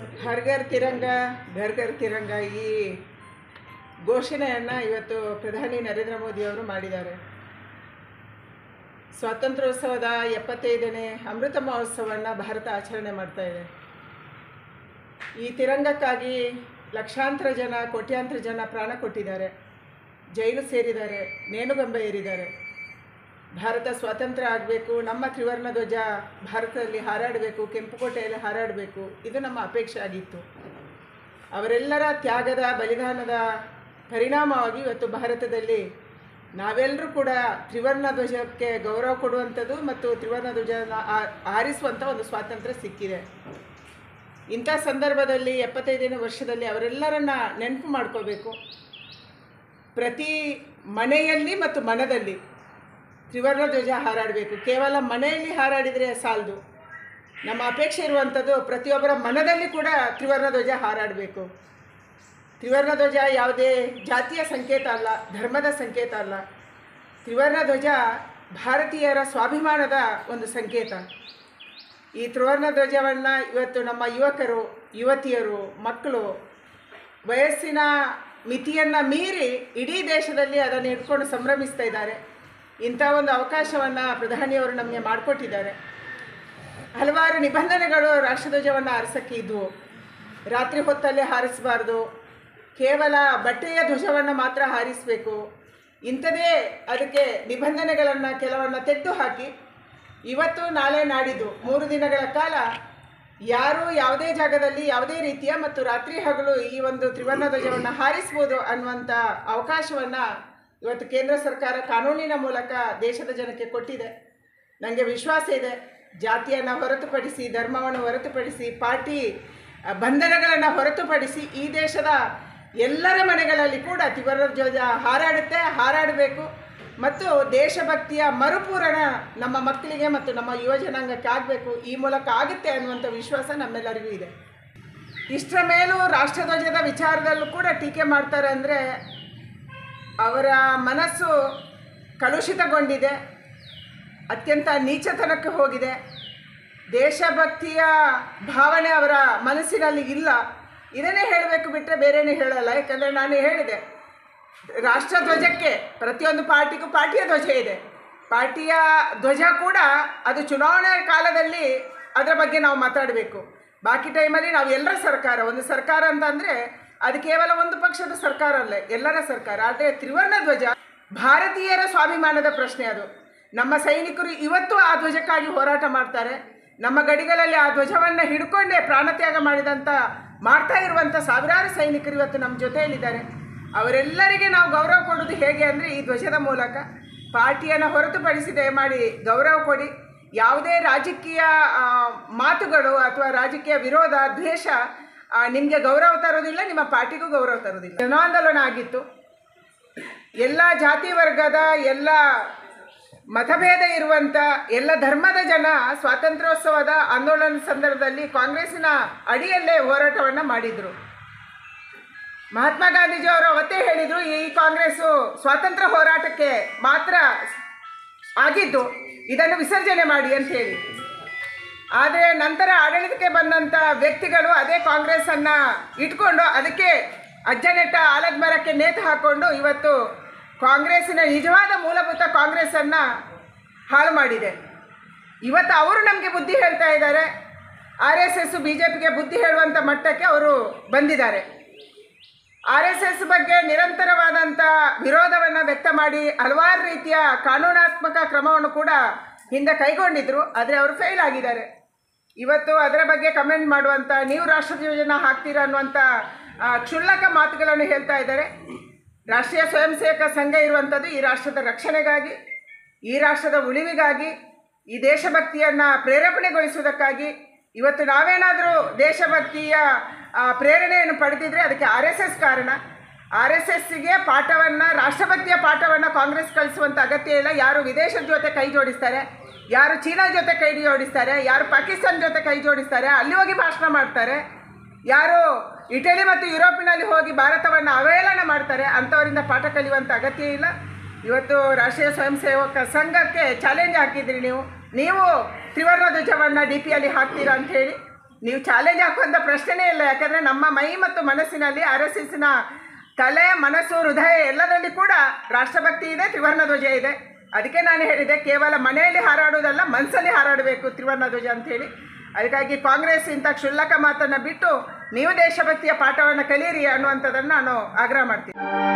ಹರ್ ಘರ್ ತಿರಂಗ ಘರ್ ಘರ್ ತಿರಂಗ ಈ ಘೋಷಣೆಯನ್ನು ಇವತ್ತು ಪ್ರಧಾನಿ ನರೇಂದ್ರ ಮೋದಿಯವರು ಮಾಡಿದ್ದಾರೆ ಸ್ವಾತಂತ್ರ್ಯೋತ್ಸವದ ಎಪ್ಪತ್ತೈದನೇ ಅಮೃತ ಮಹೋತ್ಸವವನ್ನು ಭಾರತ ಆಚರಣೆ ಮಾಡ್ತಾ ಇದೆ ಈ ತಿರಂಗಕ್ಕಾಗಿ ಲಕ್ಷಾಂತರ ಜನ ಕೋಟ್ಯಾಂತರ ಜನ ಪ್ರಾಣ ಕೊಟ್ಟಿದ್ದಾರೆ ಜೈಲು ಸೇರಿದ್ದಾರೆ ನೇಣುಗಂಬೆ ಏರಿದ್ದಾರೆ ಭಾರತ ಸ್ವಾತಂತ್ರ್ಯ ಆಗಬೇಕು ನಮ್ಮ ತ್ರಿವರ್ಣ ಧ್ವಜ ಭಾರತದಲ್ಲಿ ಹಾರಾಡಬೇಕು ಕೆಂಪುಕೋಟೆಯಲ್ಲಿ ಹಾರಾಡಬೇಕು ಇದು ನಮ್ಮ ಅಪೇಕ್ಷೆ ಆಗಿತ್ತು ಅವರೆಲ್ಲರ ತ್ಯಾಗದ ಬಲಿದಾನದ ಪರಿಣಾಮವಾಗಿ ಇವತ್ತು ಭಾರತದಲ್ಲಿ ನಾವೆಲ್ಲರೂ ಕೂಡ ತ್ರಿವರ್ಣ ಧ್ವಜಕ್ಕೆ ಗೌರವ ಕೊಡುವಂಥದ್ದು ಮತ್ತು ತ್ರಿವರ್ಣ ಧ್ವಜನ ಆ- ಆರಿಸುವಂಥ ಒಂದು ಸ್ವಾತಂತ್ರ್ಯ ಸಿಕ್ಕಿದೆ ಇಂಥ ಸಂದರ್ಭದಲ್ಲಿ ಎಪ್ಪತ್ತೈದನೇ ವರ್ಷದಲ್ಲಿ ಅವರೆಲ್ಲರನ್ನ ನೆನಪು ಮಾಡ್ಕೋಬೇಕು ಪ್ರತಿ ಮನೆಯಲ್ಲಿ ಮತ್ತು ಮನದಲ್ಲಿ ತ್ರಿವರ್ಣ ಧ್ವಜ ಹಾರಾಡಬೇಕು ಕೇವಲ ಮನೆಯಲ್ಲಿ ಹಾರಾಡಿದರೆ ಸಾಲದು ನಮ್ಮ ಅಪೇಕ್ಷೆ ಇರುವಂಥದ್ದು ಪ್ರತಿಯೊಬ್ಬರ ಮನದಲ್ಲಿ ಕೂಡ ತ್ರಿವರ್ಣ ಧ್ವಜ ಹಾರಾಡಬೇಕು ತ್ರಿವರ್ಣ ಧ್ವಜ ಯಾವುದೇ ಜಾತಿಯ ಸಂಕೇತ ಅಲ್ಲ ಧರ್ಮದ ಸಂಕೇತ ಅಲ್ಲ ತ್ರಿವರ್ಣ ಧ್ವಜ ಭಾರತೀಯರ ಸ್ವಾಭಿಮಾನದ ಒಂದು ಸಂಕೇತ ಈ ತ್ರಿವರ್ಣ ಧ್ವಜವನ್ನು ಇವತ್ತು ನಮ್ಮ ಯುವಕರು ಯುವತಿಯರು ಮಕ್ಕಳು ವಯಸ್ಸಿನ ಮಿತಿಯನ್ನು ಮೀರಿ ಇಡೀ ದೇಶದಲ್ಲಿ ಅದನ್ನು ಇಟ್ಕೊಂಡು ಸಂಭ್ರಮಿಸ್ತಾ ಇದ್ದಾರೆ ಇಂಥ ಒಂದು ಅವಕಾಶವನ್ನು ಪ್ರಧಾನಿಯವರು ನಮಗೆ ಮಾಡಿಕೊಟ್ಟಿದ್ದಾರೆ ಹಲವಾರು ನಿಬಂಧನೆಗಳು ರಾಷ್ಟ್ರಧ್ವಜವನ್ನು ಹಾರಿಸೋಕ್ಕೆ ಇದ್ವು ರಾತ್ರಿ ಹೊತ್ತಲ್ಲೇ ಹಾರಿಸಬಾರ್ದು ಕೇವಲ ಬಟ್ಟೆಯ ಧ್ವಜವನ್ನು ಮಾತ್ರ ಹಾರಿಸಬೇಕು ಇಂಥದೇ ಅದಕ್ಕೆ ನಿಬಂಧನೆಗಳನ್ನು ಕೆಲವನ್ನು ತೆಗೆದು ಹಾಕಿ ಇವತ್ತು ನಾಳೆ ನಾಡಿದ್ದು ಮೂರು ದಿನಗಳ ಕಾಲ ಯಾರು ಯಾವುದೇ ಜಾಗದಲ್ಲಿ ಯಾವುದೇ ರೀತಿಯ ಮತ್ತು ರಾತ್ರಿ ಹಗಲು ಈ ಒಂದು ತ್ರಿವರ್ಣ ಧ್ವಜವನ್ನು ಹಾರಿಸ್ಬೋದು ಅನ್ನುವಂಥ ಅವಕಾಶವನ್ನು ಇವತ್ತು ಕೇಂದ್ರ ಸರ್ಕಾರ ಕಾನೂನಿನ ಮೂಲಕ ದೇಶದ ಜನಕ್ಕೆ ಕೊಟ್ಟಿದೆ ನನಗೆ ವಿಶ್ವಾಸ ಇದೆ ಜಾತಿಯನ್ನು ಹೊರತುಪಡಿಸಿ ಧರ್ಮವನ್ನು ಹೊರತುಪಡಿಸಿ ಪಾರ್ಟಿ ಅ, ಬಂಧನಗಳನ್ನು ಹೊರತುಪಡಿಸಿ ಈ ದೇಶದ ಎಲ್ಲರ ಮನೆಗಳಲ್ಲಿ ಕೂಡ ತ್ರಿವರ್ಣ ಧ್ವಜ ಹಾರಾಡುತ್ತೆ ಹಾರಾಡಬೇಕು ಮತ್ತು ದೇಶಭಕ್ತಿಯ ಮರುಪೂರಣ ನಮ್ಮ ಮಕ್ಕಳಿಗೆ ಮತ್ತು ನಮ್ಮ ಯುವ ಜನಾಂಗಕ್ಕೆ ಆಗಬೇಕು ಈ ಮೂಲಕ ಆಗುತ್ತೆ ಅನ್ನುವಂಥ ವಿಶ್ವಾಸ ನಮ್ಮೆಲ್ಲರಿಗೂ ಇದೆ ಇಷ್ಟರ ಮೇಲೂ ರಾಷ್ಟ್ರಧ್ವಜದ ವಿಚಾರದಲ್ಲೂ ಕೂಡ ಟೀಕೆ ಮಾಡ್ತಾರೆ ಅಂದರೆ ಅವರ ಮನಸ್ಸು ಕಲುಷಿತಗೊಂಡಿದೆ ಅತ್ಯಂತ ನೀಚತನಕ್ಕೆ ಹೋಗಿದೆ ದೇಶಭಕ್ತಿಯ ಭಾವನೆ ಅವರ ಮನಸ್ಸಿನಲ್ಲಿ ಇಲ್ಲ ಇದನ್ನೇ ಹೇಳಬೇಕು ಬಿಟ್ಟರೆ ಬೇರೆನೇ ಹೇಳಲ್ಲ ಯಾಕಂದರೆ ನಾನು ಹೇಳಿದೆ ರಾಷ್ಟ್ರಧ್ವಜಕ್ಕೆ ಪ್ರತಿಯೊಂದು ಪಾರ್ಟಿಗೂ ಪಾರ್ಟಿಯ ಧ್ವಜ ಇದೆ ಪಾರ್ಟಿಯ ಧ್ವಜ ಕೂಡ ಅದು ಚುನಾವಣೆ ಕಾಲದಲ್ಲಿ ಅದರ ಬಗ್ಗೆ ನಾವು ಮಾತಾಡಬೇಕು ಬಾಕಿ ಟೈಮಲ್ಲಿ ನಾವು ಎಲ್ಲರ ಸರ್ಕಾರ ಒಂದು ಸರ್ಕಾರ ಅಂತಂದರೆ ಅದು ಕೇವಲ ಒಂದು ಪಕ್ಷದ ಸರ್ಕಾರ ಅಲ್ಲ ಎಲ್ಲರ ಸರ್ಕಾರ ಆದರೆ ತ್ರಿವರ್ಣ ಧ್ವಜ ಭಾರತೀಯರ ಸ್ವಾಭಿಮಾನದ ಪ್ರಶ್ನೆ ಅದು ನಮ್ಮ ಸೈನಿಕರು ಇವತ್ತು ಆ ಧ್ವಜಕ್ಕಾಗಿ ಹೋರಾಟ ಮಾಡ್ತಾರೆ ನಮ್ಮ ಗಡಿಗಳಲ್ಲಿ ಆ ಧ್ವಜವನ್ನು ಹಿಡ್ಕೊಂಡೇ ಪ್ರಾಣತ್ಯಾಗ ಮಾಡಿದಂಥ ಮಾಡ್ತಾ ಇರುವಂಥ ಸಾವಿರಾರು ಸೈನಿಕರು ಇವತ್ತು ನಮ್ಮ ಜೊತೆಯಲ್ಲಿದ್ದಾರೆ ಅವರೆಲ್ಲರಿಗೆ ನಾವು ಗೌರವ ಕೊಡೋದು ಹೇಗೆ ಅಂದರೆ ಈ ಧ್ವಜದ ಮೂಲಕ ಪಾರ್ಟಿಯನ್ನು ಹೊರತುಪಡಿಸಿ ದಯಮಾಡಿ ಗೌರವ ಕೊಡಿ ಯಾವುದೇ ರಾಜಕೀಯ ಆ, ಮಾತುಗಳು ಅಥವಾ ರಾಜಕೀಯ ವಿರೋಧ ದ್ವೇಷ ನಿಮಗೆ ಗೌರವ ತರೋದಿಲ್ಲ ನಿಮ್ಮ ಪಾರ್ಟಿಗೂ ಗೌರವ ತರೋದಿಲ್ಲ ಜನಾಂದೋಲನ ಆಗಿತ್ತು ಎಲ್ಲ ಜಾತಿ ವರ್ಗದ ಎಲ್ಲ ಮತಭೇದ ಇರುವಂಥ ಎಲ್ಲ ಧರ್ಮದ ಜನ ಸ್ವಾತಂತ್ರ್ಯೋತ್ಸವದ ಆಂದೋಲನ ಸಂದರ್ಭದಲ್ಲಿ ಕಾಂಗ್ರೆಸ್ಸಿನ ಅಡಿಯಲ್ಲೇ ಹೋರಾಟವನ್ನು ಮಾಡಿದರು ಮಹಾತ್ಮ ಗಾಂಧೀಜಿ ಅವರು ಅವತ್ತೇ ಹೇಳಿದರು ಈ ಕಾಂಗ್ರೆಸ್ಸು ಸ್ವಾತಂತ್ರ್ಯ ಹೋರಾಟಕ್ಕೆ ಮಾತ್ರ ಆಗಿದ್ದು ಇದನ್ನು ವಿಸರ್ಜನೆ ಮಾಡಿ ಅಂತ ಹೇಳಿ ಆದರೆ ನಂತರ ಆಡಳಿತಕ್ಕೆ ಬಂದಂಥ ವ್ಯಕ್ತಿಗಳು ಅದೇ ಕಾಂಗ್ರೆಸ್ಸನ್ನು ಇಟ್ಕೊಂಡು ಅದಕ್ಕೆ ಅಜ್ಜನೆಟ್ಟ ಆಲದ ಮರಕ್ಕೆ ನೇತು ಹಾಕ್ಕೊಂಡು ಇವತ್ತು ಕಾಂಗ್ರೆಸ್ಸಿನ ನಿಜವಾದ ಮೂಲಭೂತ ಕಾಂಗ್ರೆಸ್ಸನ್ನು ಹಾಳು ಮಾಡಿದೆ ಇವತ್ತು ಅವರು ನಮಗೆ ಬುದ್ಧಿ ಹೇಳ್ತಾ ಇದ್ದಾರೆ R S S B J ಪಿಗೆ ಬುದ್ಧಿ ಹೇಳುವಂಥ ಮಟ್ಟಕ್ಕೆ ಅವರು ಬಂದಿದ್ದಾರೆ ಆರ್ ಎಸ್ ಎಸ್ ಬಗ್ಗೆ ನಿರಂತರವಾದಂಥ ವಿರೋಧವನ್ನು ವ್ಯಕ್ತ ಮಾಡಿ ಹಲವಾರು ರೀತಿಯ ಕಾನೂನಾತ್ಮಕ ಕ್ರಮವನ್ನು ಕೂಡ ಹಿಂದೆ ಕೈಗೊಂಡಿದ್ರು ಆದರೆ ಅವರು ಫೇಲ್ ಆಗಿದ್ದಾರೆ ಇವತ್ತು ಅದರ ಬಗ್ಗೆ ಕಮೆಂಟ್ ಮಾಡುವಂಥ ನೀವು ರಾಷ್ಟ್ರಧ್ವಜನ ಹಾಕ್ತೀರಾ ಅನ್ನುವಂಥ ಆ, ಕ್ಷುಲ್ಲಕ ಮಾತುಗಳನ್ನು ಹೇಳ್ತಾ ಇದ್ದಾರೆ ರಾಷ್ಟ್ರೀಯ ಸ್ವಯಂ ಸೇವಕ ಸಂಘ ಇರುವಂಥದ್ದು ಈ ರಾಷ್ಟ್ರದ ರಕ್ಷಣೆಗಾಗಿ ಈ ರಾಷ್ಟ್ರದ ಉಳಿವಿಗಾಗಿ ಈ ದೇಶಭಕ್ತಿಯನ್ನು ಪ್ರೇರೇಪಣೆಗೊಳಿಸುವುದಕ್ಕಾಗಿ ಇವತ್ತು ನಾವೇನಾದರೂ ದೇಶಭಕ್ತಿಯ ಆ, ಪ್ರೇರಣೆಯನ್ನು ಪಡೆದಿದ್ರೆ ಅದಕ್ಕೆ ಆರ್ ಎಸ್ ಎಸ್ ಕಾರಣ ಆರ್ ಎಸ್ ಎಸ್ಸಿಗೆ ಪಾಠವನ್ನು ರಾಷ್ಟ್ರಭಕ್ತಿಯ ಪಾಠವನ್ನು ಕಾಂಗ್ರೆಸ್ ಕಲಿಸುವಂಥ ಅಗತ್ಯ ಇಲ್ಲ ಯಾರು ವಿದೇಶದ ಜೊತೆ ಕೈ ಜೋಡಿಸ್ತಾರೆ ಯಾರು ಚೀನಾ ಜೊತೆ ಕೈ ಜೋಡಿಸ್ತಾರೆ ಯಾರು ಪಾಕಿಸ್ತಾನ ಜೊತೆ ಕೈ ಜೋಡಿಸ್ತಾರೆ ಅಲ್ಲಿ ಹೋಗಿ ಭಾಷಣ ಮಾಡ್ತಾರೆ ಯಾರು ಇಟಲಿ ಮತ್ತು ಯುರೋಪಿನಲ್ಲಿ ಹೋಗಿ ಭಾರತವನ್ನು ಅವಹೇಳನ ಮಾಡ್ತಾರೆ ಅಂಥವರಿಂದ ಪಾಠ ಕಲಿಯುವಂಥ ಅಗತ್ಯ ಇಲ್ಲ ಇವತ್ತು ರಾಷ್ಟ್ರೀಯ ಸ್ವಯಂ ಸೇವಕ ಸಂಘಕ್ಕೆ ಚಾಲೆಂಜ್ ಹಾಕಿದ್ರಿ ನೀವು ನೀವು ತ್ರಿವರ್ಣ ಧ್ವಜವನ್ನು ಡಿ ಪಿಯಲ್ಲಿ ಹಾಕ್ತೀರಾ ಅಂತ ಹೇಳಿ ನೀವು ಚಾಲೆಂಜ್ ಹಾಕುವಂಥ ಪ್ರಶ್ನೆನೇ ಇಲ್ಲ ಯಾಕಂದರೆ ನಮ್ಮ ಮೈ ಮತ್ತು ಮನಸ್ಸಿನಲ್ಲಿ ಆರ್ ಎಸ್ ಎಸ್ನ ತಲೆ ಮನಸ್ಸು ಹೃದಯ ಎಲ್ಲದರಲ್ಲಿ ಕೂಡ ರಾಷ್ಟ್ರಭಕ್ತಿ ಇದೆ ತ್ರಿವರ್ಣ ಧ್ವಜ ಇದೆ ಅದಕ್ಕೆ ನಾನು ಹೇಳಿದೆ ಕೇವಲ ಮನೆಯಲ್ಲಿ ಹಾರಾಡುವುದಲ್ಲ ಮನಸ್ಸಲ್ಲಿ ಹಾರಾಡಬೇಕು ತ್ರಿವರ್ಣ ಧ್ವಜ ಅಂತೇಳಿ ಅದಕ್ಕಾಗಿ ಕಾಂಗ್ರೆಸ್ ಇಂಥ ಕ್ಷುಲ್ಲಕ ಮಾತನ್ನು ಬಿಟ್ಟು ನೀವು ದೇಶಭಕ್ತಿಯ ಪಾಠವನ್ನು ಕಲಿಯಿರಿ ಅನ್ನುವಂಥದ್ದನ್ನು ನಾನು ಆಗ್ರಹ ಮಾಡ್ತೀನಿ